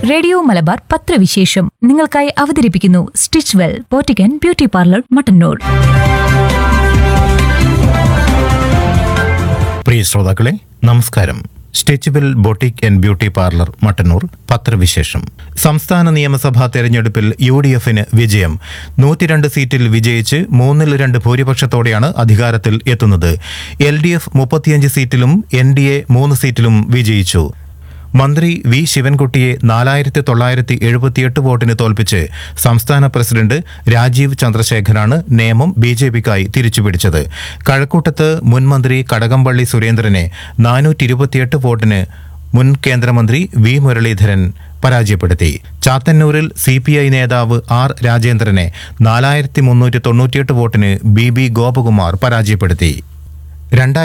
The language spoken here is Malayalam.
റേഡിയോ മലബാർ പത്രവിശേഷം നിങ്ങൾക്കായി അവതരിപ്പിക്കുന്നു Stitchwell boutique beauty parlour Mattannur പ്രിയ ശ്രോതാക്കളെ നമസ്കാരം Stitchwell boutique and beauty parlour Mattannur പത്രവിശേഷം സംസ്ഥാന നിയമസഭാ തെരഞ്ഞെടുപ്പിൽ യു ഡി എഫിന് വിജയം നൂറ്റിരണ്ട് സീറ്റിൽ വിജയിച്ച് മൂന്നിൽ രണ്ട് ഭൂരിപക്ഷത്തോടെയാണ് അധികാരത്തിൽ എത്തുന്നത് എൽ ഡി എഫ് മുപ്പത്തിയഞ്ച് സീറ്റിലും എൻ ഡി എ മൂന്ന് സീറ്റിലും വിജയിച്ചു മന്ത്രി വി ശിവൻകുട്ടിയെ നാലായിരത്തി തൊള്ളായിരത്തി എഴുപത്തിയെട്ട് വോട്ടിന് തോൽപ്പിച്ച് സംസ്ഥാന പ്രസിഡന്റ് രാജീവ് ചന്ദ്രശേഖരാണ് നിയമം ബി ജെ പിക്കായി തിരിച്ചുപിടിച്ചത് കഴക്കൂട്ടത്ത് മുൻ മന്ത്രി കടകംപള്ളി സുരേന്ദ്രനെ നാനൂറ്റി ഇരുപത്തിയെട്ട് വോട്ടിന് മുൻ കേന്ദ്രമന്ത്രി വി മുരളീധരൻ പരാജയപ്പെടുത്തി ചാത്തന്നൂരിൽ സി പി ഐ നേതാവ് ആർ രാജേന്ദ്രനെ നാലായിരത്തി മുന്നൂറ്റി തൊണ്ണൂറ്റിയെട്ട് വോട്ടിന് ബി ബി ഗോപകുമാർ പരാജയപ്പെടുത്തി രണ്ടായിരത്തി